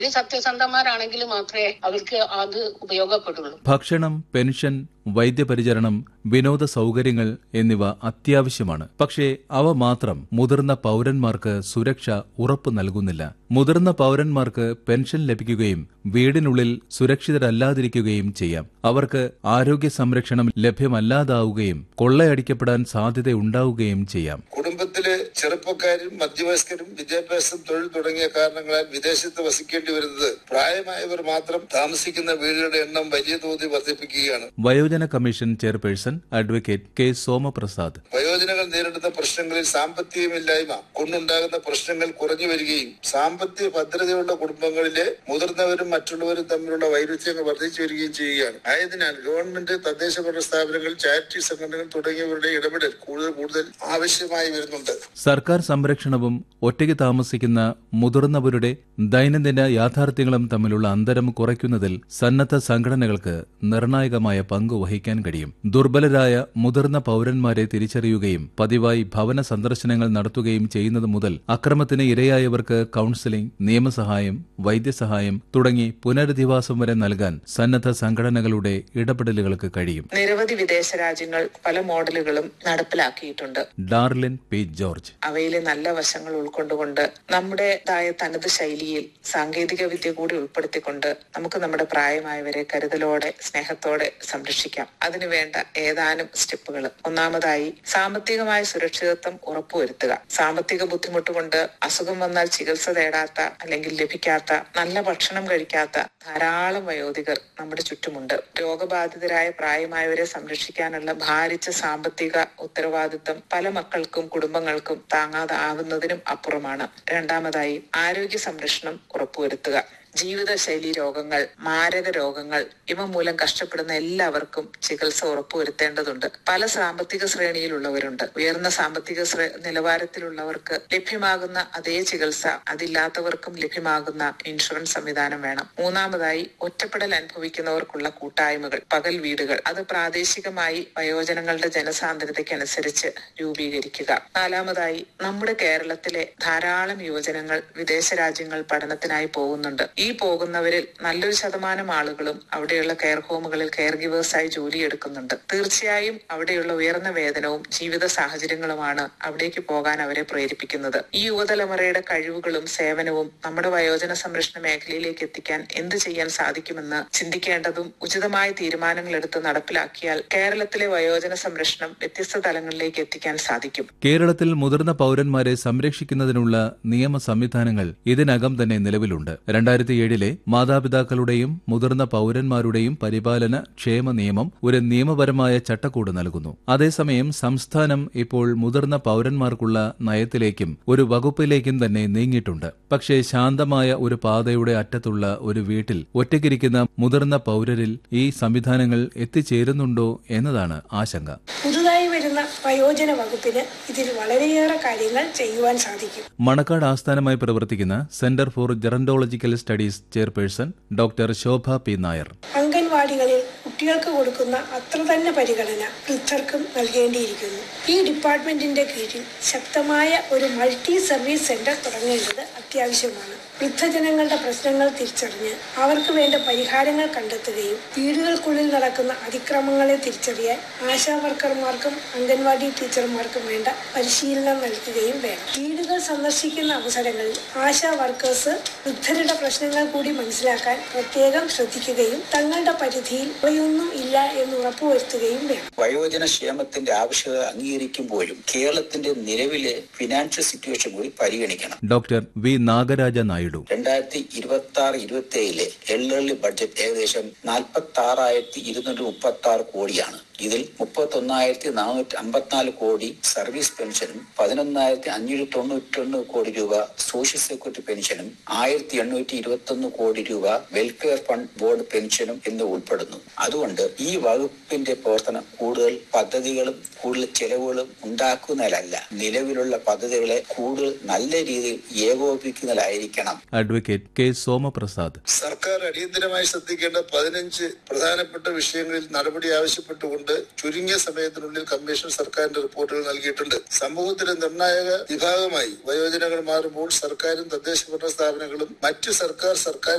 ഇത് സത്യസന്ധന്മാരാണെങ്കിൽ മാത്രമേ അവർക്ക് അത് ഉപയോഗപ്പെടുള്ളൂ ഭക്ഷണം പെൻഷൻ വൈദ്യപരിചരണം വിനോദ സൗകര്യങ്ങൾ എന്നിവ അത്യാവശ്യമാണ് പക്ഷേ അവ മാത്രം മുതിർന്ന പൌരന്മാർക്ക് സുരക്ഷ ഉറപ്പു നൽകുന്നില്ല മുതിർന്ന പൌരന്മാർക്ക് പെൻഷൻ ലഭിക്കുകയും വീടിനുള്ളിൽ സുരക്ഷിതരല്ലാതിരിക്കുകയും ചെയ്യാം അവർക്ക് ആരോഗ്യ സംരക്ഷണം ലഭ്യമല്ലാതാവുകയും കൊള്ളയടിക്കപ്പെടാൻ സാധ്യതയുണ്ടാവുകയും ചെയ്യാം കുടുംബത്തിലെ ചെറുപ്പക്കാരും മധ്യവയസ്കരും വിദ്യാഭ്യാസം തൊഴിൽ തുടങ്ങിയ കാരണങ്ങളാൽ വിദേശത്ത് വസിക്കേണ്ടി വരുന്നത് പ്രായമായവർ മാത്രം താമസിക്കുന്ന വീടുകളുടെ എണ്ണം വലിയ തോതിൽ വർദ്ധിപ്പിക്കുകയാണ് വയോജന commission chairperson advocate K Somaprasad വയോജനങ്ങൾ നേരിടുന്ന പ്രശ്നങ്ങളിൽ സാമ്പത്തികമില്ലായ്മ കൊണ്ടുണ്ടാകുന്ന പ്രശ്നങ്ങൾ കുറഞ്ഞു വരികയും സാമ്പത്തിക ഭദ്രതയുള്ള കുടുംബങ്ങളിലെ മുതിർന്നവരും മറ്റുള്ളവരും തമ്മിലുള്ള വൈരുദ്ധ്യങ്ങൾ വർദ്ധിച്ചു വരികയും ചെയ്യുകയാണ് ആയതിനാൽ ഗവൺമെന്റ് തദ്ദേശഭരണ സ്ഥാപനങ്ങൾ ചാരിറ്റി സംഘടനകൾ തുടങ്ങിയവരുടെ ഇടപെടൽ കൂടുതൽ കൂടുതൽ ആവശ്യമായി വരുന്നുണ്ട് സർക്കാർ സംരക്ഷണവും ഒറ്റയ്ക്ക് താമസിക്കുന്ന മുതിർന്നവരുടെ ദൈനംദിന യാഥാർത്ഥ്യങ്ങളും തമ്മിലുള്ള അന്തരം കുറയ്ക്കുന്നതിൽ സന്നദ്ധ സംഘടനകൾക്ക് നിർണായകമായ പങ്ക് വഹിക്കാൻ കഴിയും ദുർബലരായ മുതിർന്ന പൌരന്മാരെ തിരിച്ചറിയുകയും പതിവായി ഭവന സന്ദർശനങ്ങൾ നടത്തുകയും ചെയ്യുന്നത് മുതൽ അക്രമത്തിന് ഇരയായവർക്ക് കൌൺസിലിംഗ് നിയമസഹായം വൈദ്യസഹായം തുടങ്ങി പുനരധിവാസം വരെ നൽകാൻ സന്നദ്ധ സംഘടനകളുടെ ഇടപെടലുകൾക്ക് കഴിയും നിരവധി വിദേശ രാജ്യങ്ങൾ പല മോഡലുകളും നടപ്പിലാക്കിയിട്ടുണ്ട് ഡാർലിൻ പി ജോർജ് അവയിലെ നല്ല വശങ്ങൾ ഉൾക്കൊണ്ടുകൊണ്ട് നമ്മുടേതായ തനത് ശൈലിയിൽ സാങ്കേതിക വിദ്യ കൂടി ഉൾപ്പെടുത്തിക്കൊണ്ട് നമുക്ക് നമ്മുടെ പ്രായമായവരെ കരുതലോടെ സ്നേഹത്തോടെ സംരക്ഷിക്കാം അതിനു വേണ്ട ഏതാനും സ്റ്റെപ്പുകൾ ഒന്നാമതായി സാമ്പത്തികമായ സുരക്ഷിതത്വം ഉറപ്പുവരുത്തുക സാമ്പത്തിക ബുദ്ധിമുട്ട് കൊണ്ട് അസുഖം വന്നാൽ ചികിത്സ തേടാത്ത അല്ലെങ്കിൽ ലഭിക്കാത്ത നല്ല ഭക്ഷണം കഴിക്കാത്ത ധാരാളം വയോധികർ നമ്മുടെ ചുറ്റുമുണ്ട് രോഗബാധിതരായ പ്രായമായവരെ സംരക്ഷിക്കാനുള്ള ഭാരിച്ച സാമ്പത്തിക ഉത്തരവാദിത്തം പല മക്കൾക്കും കുടുംബങ്ങൾക്കും താങ്ങാതെ ആവുന്നതിനും അപ്പുറമാണ് രണ്ടാമതായി ആരോഗ്യ സംരക്ഷണം ഉറപ്പുവരുത്തുക ജീവിതശൈലി രോഗങ്ങൾ മാരക രോഗങ്ങൾ ഇവ മൂലം കഷ്ടപ്പെടുന്ന എല്ലാവർക്കും ചികിത്സ ഉറപ്പുവരുത്തേണ്ടതുണ്ട് പല സാമ്പത്തിക ശ്രേണിയിലുള്ളവരുണ്ട് ഉയർന്ന സാമ്പത്തിക ശ്രേ നിലവാരത്തിലുള്ളവർക്ക് ലഭ്യമാകുന്ന അതേ ചികിത്സ അതില്ലാത്തവർക്കും ലഭ്യമാകുന്ന ഇൻഷുറൻസ് സംവിധാനം വേണം മൂന്നാമതായി ഒറ്റപ്പെടൽ അനുഭവിക്കുന്നവർക്കുള്ള കൂട്ടായ്മകൾ പകൽ വീടുകൾ അത് പ്രാദേശികമായി വയോജനങ്ങളുടെ ജനസാന്ദ്രതയ്ക്കനുസരിച്ച് രൂപീകരിക്കുക നാലാമതായി നമ്മുടെ കേരളത്തിലെ ധാരാളം യുവജനങ്ങൾ വിദേശ രാജ്യങ്ങൾ പഠനത്തിനായി പോകുന്നുണ്ട് ഈ പോകുന്നവരിൽ നല്ലൊരു ശതമാനം ആളുകളും അവിടെയുള്ള കെയർ ഹോമുകളിൽ കെയർ ഗിവേഴ്സായി ജോലിയെടുക്കുന്നുണ്ട് തീർച്ചയായും അവിടെയുള്ള ഉയർന്ന വേതനവും ജീവിത സാഹചര്യങ്ങളുമാണ് അവിടേക്ക് പോകാൻ അവരെ പ്രേരിപ്പിക്കുന്നത് ഈ യുവതലമുറയുടെ കഴിവുകളും സേവനവും നമ്മുടെ വയോജന സംരക്ഷണ മേഖലയിലേക്ക് എത്തിക്കാൻ എന്ത് ചെയ്യാൻ സാധിക്കുമെന്ന് ചിന്തിക്കേണ്ടതും ഉചിതമായ തീരുമാനങ്ങൾ എടുത്ത് നടപ്പിലാക്കിയാൽ കേരളത്തിലെ വയോജന സംരക്ഷണം വ്യത്യസ്ത തലങ്ങളിലേക്ക് എത്തിക്കാൻ സാധിക്കും കേരളത്തിൽ മുതിർന്ന പൌരന്മാരെ സംരക്ഷിക്കുന്നതിനുള്ള നിയമ സംവിധാനങ്ങൾ ഇതിനകം തന്നെ നിലവിലുണ്ട് രണ്ടായിരത്തി ഏഴിലെ മാതാപിതാക്കളുടെയും മുതിർന്ന പൌരന്മാരുടെയും പരിപാലന ക്ഷേമ നിയമം ഒരു നിയമപരമായ ചട്ടക്കൂട് നൽകുന്നു അതേസമയം സംസ്ഥാനം ഇപ്പോൾ മുതിർന്ന പൌരന്മാർക്കുള്ള നയത്തിലേക്കും ഒരു വകുപ്പിലേക്കും തന്നെ നീങ്ങിയിട്ടുണ്ട് പക്ഷേ ശാന്തമായ ഒരു പാതയുടെ അറ്റത്തുള്ള ഒരു വീട്ടിൽ ഒറ്റയ്ക്കിരിക്കുന്ന മുതിർന്ന പൌരരിൽ ഈ സംവിധാനങ്ങൾ എത്തിച്ചേരുന്നുണ്ടോ എന്നതാണ് ആശങ്ക പുതുതായി വരുന്ന വയോജന വകുപ്പിന് ഇതിൽ വളരെയേറെ കാര്യങ്ങൾ ചെയ്യുവാൻ സാധിക്കും മണക്കാട് ആസ്ഥാനമായി പ്രവർത്തിക്കുന്ന centre for gerontological studies chairperson doctor Shobha P Nair അംഗൻവാടികളിൽ കുട്ടികൾക്ക് കൊടുക്കുന്ന അത്ര തന്നെ പരിഗണന വൃദ്ധർക്കും നൽകേണ്ടിയിരിക്കുന്നു ഈ ഡിപ്പാർട്ട്മെന്റിന്റെ കീഴിൽ ശക്തമായ ഒരു മൾട്ടി സർവീസ് സെന്റർ തുടങ്ങേണ്ടത് അത്യാവശ്യമാണ് വൃദ്ധജനങ്ങളുടെ പ്രശ്നങ്ങൾ തിരിച്ചറിഞ്ഞ് അവർക്ക് വേണ്ട പരിഹാരങ്ങൾ കണ്ടെത്തുകയും വീടുകൾക്കുള്ളിൽ നടക്കുന്ന അതിക്രമങ്ങളെ തിരിച്ചറിയാൻ ആശാ വർക്കർമാർക്കും അംഗൻവാടി ടീച്ചർമാർക്കും വേണ്ട പരിശീലനം നൽകുകയും വേണം വീടുകൾ സന്ദർശിക്കുന്ന അവസരങ്ങളിൽ ആശാ വർക്കേഴ്സ് വൃദ്ധരുടെ പ്രശ്നങ്ങൾ കൂടി മനസ്സിലാക്കാൻ പ്രത്യേകം ശ്രദ്ധിക്കുകയും തങ്ങളുടെ പരിധിയിൽ അവയൊന്നും ഇല്ല എന്ന് ഉറപ്പുവരുത്തുകയും വേണം വയോജന ക്ഷേമത്തിന്റെ ആവശ്യകത അംഗീകരിക്കുമ്പോഴും കേരളത്തിന്റെ നിലവിലെ ഫിനാൻഷ്യൽ സിറ്റുവേഷൻ കൂടി പരിഗണിക്കണം ഡോക്ടർ വി നാഗരാജ നായിഡു രണ്ടായിരത്തി ഇരുപത്തി ആറ് ഇരുപത്തി ഏഴിലെ എൽഡർലി ബഡ്ജറ്റ് ഏകദേശം നാൽപ്പത്തി ആറായിരത്തി ഇരുന്നൂറ്റി മുപ്പത്തി ആറ് കോടിയാണ് ഇതിൽ മുപ്പത്തി ഒന്നായിരത്തി നാനൂറ്റി അമ്പത്തിനാല് കോടി സർവീസ് പെൻഷനും പതിനൊന്നായിരത്തി അഞ്ഞൂറ്റി തൊണ്ണൂറ്റൊന്ന് കോടി രൂപ സോഷ്യൽ സെക്യൂരിറ്റി പെൻഷനും ആയിരത്തി എണ്ണൂറ്റി ഇരുപത്തി ഒന്ന് കോടി രൂപ വെൽഫെയർ ഫണ്ട് ബോർഡ് പെൻഷനും എന്ന് ഉൾപ്പെടുന്നു അതുകൊണ്ട് ഈ വകുപ്പിന്റെ പ്രവർത്തനം കൂടുതൽ പദ്ധതികളും കൂടുതൽ ചെലവുകളും ഉണ്ടാക്കുന്നതിലല്ല നിലവിലുള്ള പദ്ധതികളെ കൂടുതൽ നല്ല രീതിയിൽ ഏകോപിപ്പിക്കുന്നതിലായിരിക്കണം അഡ്വക്കേറ്റ് കെ സോമപ്രസാദ് സർക്കാർ അടിയന്തരമായി ശ്രദ്ധിക്കേണ്ട പതിനഞ്ച് പ്രധാനപ്പെട്ട വിഷയങ്ങളിൽ നടപടി ആവശ്യപ്പെട്ടുകൊണ്ട് ചുരുങ്ങിയ സമയത്തിനുള്ളിൽ കമ്മീഷൻ സർക്കാരിന്റെ റിപ്പോർട്ടുകൾ നൽകിയിട്ടുണ്ട് സമൂഹത്തിലെ നിർണായക വിഭാഗമായി വയോജനങ്ങൾ മാറുമ്പോൾ സർക്കാരും തദ്ദേശ ഭരണ സ്ഥാപനങ്ങളും മറ്റു സർക്കാർ സർക്കാർ